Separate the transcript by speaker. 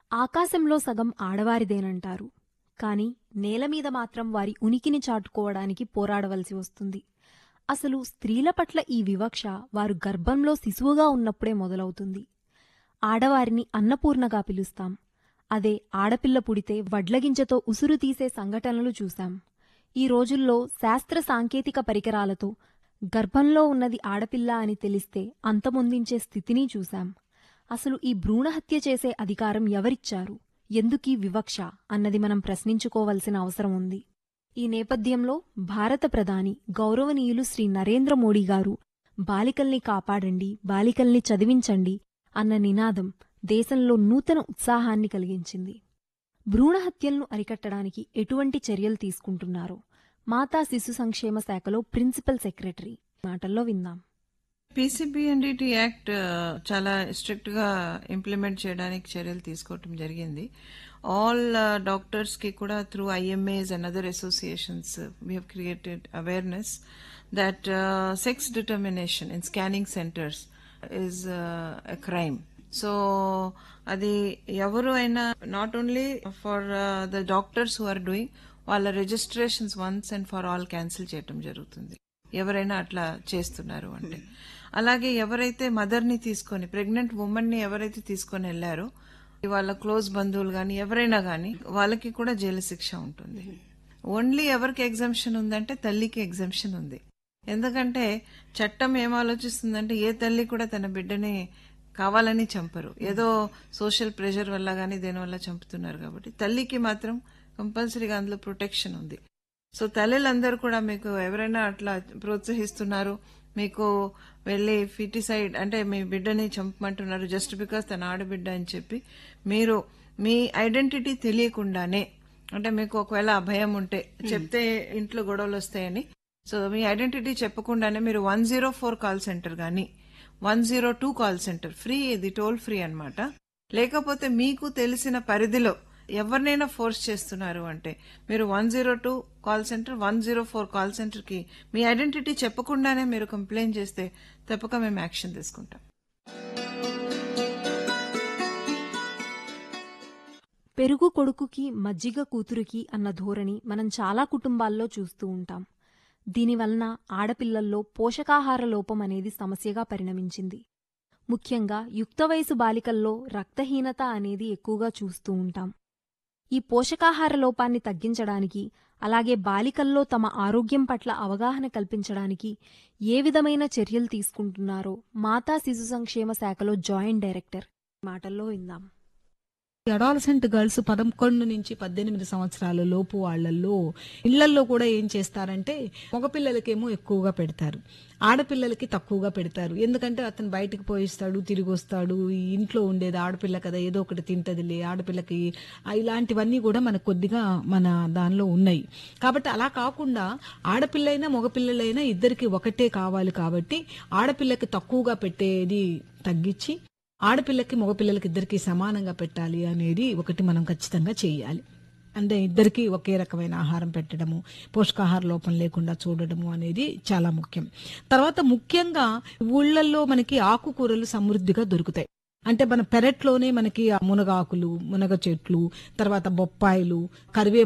Speaker 1: ఆకాశంలో సగం ఆడవారిదేనంటారు కాని నేలమీద మాత్రం వారి ఉనికిని చాటుకోవడానికి పోరాడవలసి వస్తుంది అసలు స్త్రీల పట్ల ఈ వివక్ష వారు గర్భంలో శిశువుగా ఉన్నప్పుడే మొదలవుతుంది ఆడవారిని అన్నపూర్ణగా పిలుస్తాం అదే ఆడపిల్ల పుడితే వడ్లగింజతో ఉసురు తీసే సంఘటనలు చూశాం ఈ రోజుల్లో శాస్త్ర సాంకేతిక పరికరాలతో గర్భంలో ఉన్నది ఆడపిల్ల అని తెలిస్తే అంతమొందించే స్థితిని చూశాం అసలు ఈ భ్రూణహత్య చేసే అధికారం ఎవరిచ్చారు ఎందుకీ వివక్ష అన్నది మనం ప్రశ్నించుకోవలసిన అవసరం ఉంది ఈ నేపథ్యంలో భారత ప్రధాని గౌరవనీయులు శ్రీ నరేంద్ర మోడీ గారు బాలికల్ని కాపాడండి బాలికల్ని చదివించండి అన్న నినాదం దేశంలో నూతన ఉత్సాహాన్ని కలిగించింది భ్రూణహత్యలను అరికట్టడానికి ఎటువంటి చర్యలు తీసుకుంటున్నారో మాతా శిశు సంక్షేమ శాఖలో ప్రిన్సిపల్ సెక్రటరీ మాటల్లో విందాం
Speaker 2: పీసీబీఎన్డిటి యాక్ట్ చాలా స్ట్రిక్ట్ గా ఇంప్లిమెంట్ చేయడానికి చర్యలు తీసుకోవటం జరిగింది ఆల్ డాక్టర్స్ కి కూడా through IMAs and other associations we have created awareness that sex determination in scanning centres is a crime so అది ఎవరు అయినా not only for the doctors who are doing వాళ్ళ registrations once and for all cancel చేయటం జరుగుతుంది ఎవరైనా అట్లా చేస్తున్నారు అంటే అలాగే ఎవరైతే మదర్ ని తీసుకొని ప్రెగ్నెంట్ ఉమెన్ ని ఎవరైతే తీసుకొని వెళ్లారో వాళ్ళ క్లోజ్ బంధువులు గాని ఎవరైనా గాని వాళ్ళకి కూడా జైలు శిక్ష ఉంటుంది ఓన్లీ ఎవరికి ఎగ్జామ్షన్ ఉందంటే తల్లికి ఎగ్జామ్షన్ ఉంది ఎందుకంటే చట్టం ఏం ఆలోచిస్తుందంటే ఏ తల్లి కూడా తన బిడ్డని కావాలని చంపరు ఏదో సోషల్ ప్రెషర్ వల్ల గానీ దేనివల్ల చంపుతున్నారు కాబట్టి తల్లికి మాత్రం కంపల్సరీగా అందులో ప్రొటెక్షన్ ఉంది సో తల్లులందరూ కూడా మీకు ఎవరైనా అట్లా ప్రోత్సహిస్తున్నారు మీకు వెళ్ళి ఫిటిసైడ్ అంటే మీ బిడ్డని చంపమంటున్నారు జస్ట్ బికాస్ తన ఆడబిడ్డ అని చెప్పి మీరు మీ ఐడెంటిటీ తెలియకుండానే అంటే మీకు ఒకవేళ ఆ భయం ఉంటే చెప్తే ఇంట్లో గొడవలు వస్తాయని సో మీ ఐడెంటిటీ చెప్పకుండానే మీరు one zero four call centre గానీ one zero two call centre free ఇది టోల్ ఫ్రీ అన్నమాట లేకపోతే మీకు తెలిసిన పరిధిలో ఎవరినైనా ఫోర్స్ చేస్తున్నారు అంటే మీరు one zero two call centre one zero four call centre కి మీ ఐడెంటిటీ చెప్పకుండానే మీరు కంప్లైంట్ చేస్తే తప్పక మేము యాక్షన్ తీసుకుంటాం
Speaker 1: పెరుగు కొడుకుకి మజ్జిగ కూతురికి అన్న ధోరణి మనం చాలా కుటుంబాల్లో చూస్తూ ఉంటాం దీనివలన ఆడపిల్లల్లో పోషకాహార లోపం అనేది సమస్యగా పరిణమించింది ముఖ్యంగా యుక్త వయసు బాలికల్లో రక్తహీనత అనేది ఎక్కువగా చూస్తూ ఉంటాం ఈ పోషకాహార లోపాన్ని తగ్గించడానికి అలాగే బాలికల్లో తమ ఆరోగ్యం పట్ల అవగాహన కల్పించడానికి ఏ విధమైన చర్యలు తీసుకుంటున్నారో మాతా శిశు సంక్షేమ శాఖలో జాయింట్ డైరెక్టర్ మాటల్లో విందాం
Speaker 3: అడాలసెంట్ గర్ల్స్ పదకొండు నుంచి పద్దెనిమిది సంవత్సరాల లోపు వాళ్ళల్లో ఇళ్లల్లో కూడా ఏం చేస్తారంటే మగపిల్లలకేమో ఎక్కువగా పెడతారు ఆడపిల్లలకి తక్కువగా పెడతారు ఎందుకంటే అతను బయటకు పోయిస్తాడు తిరిగి వస్తాడు ఈ ఇంట్లో ఉండేది ఆడపిల్ల కదా ఏదో ఒకటి తింటదిలే ఆడపిల్లకి ఆ ఇలాంటివన్నీ కూడా మనకు కొద్దిగా మన దానిలో ఉన్నాయి కాబట్టి అలా కాకుండా ఆడపిల్లైనా మగపిల్లలైనా ఇద్దరికి ఒకటే కావాలి కాబట్టి ఆడపిల్లకి తక్కువగా పెట్టేది తగ్గించి ఆడపిల్లకి మగపిల్లలకి ఇద్దరికి సమానంగా పెట్టాలి అనేది ఒకటి మనం ఖచ్చితంగా చేయాలి అంటే ఇద్దరికి ఒకే రకమైన ఆహారం పెట్టడము పోషకాహార లోపం లేకుండా చూడడము అనేది చాలా ముఖ్యం తర్వాత ముఖ్యంగా ఊళ్ళల్లో మనకి ఆకుకూరలు సమృద్ధిగా దొరుకుతాయి అంటే మన పెరట్లోనే మనకి ఆ మునగాకులు మునగ చెట్లు తర్వాత బొప్పాయిలు కరివే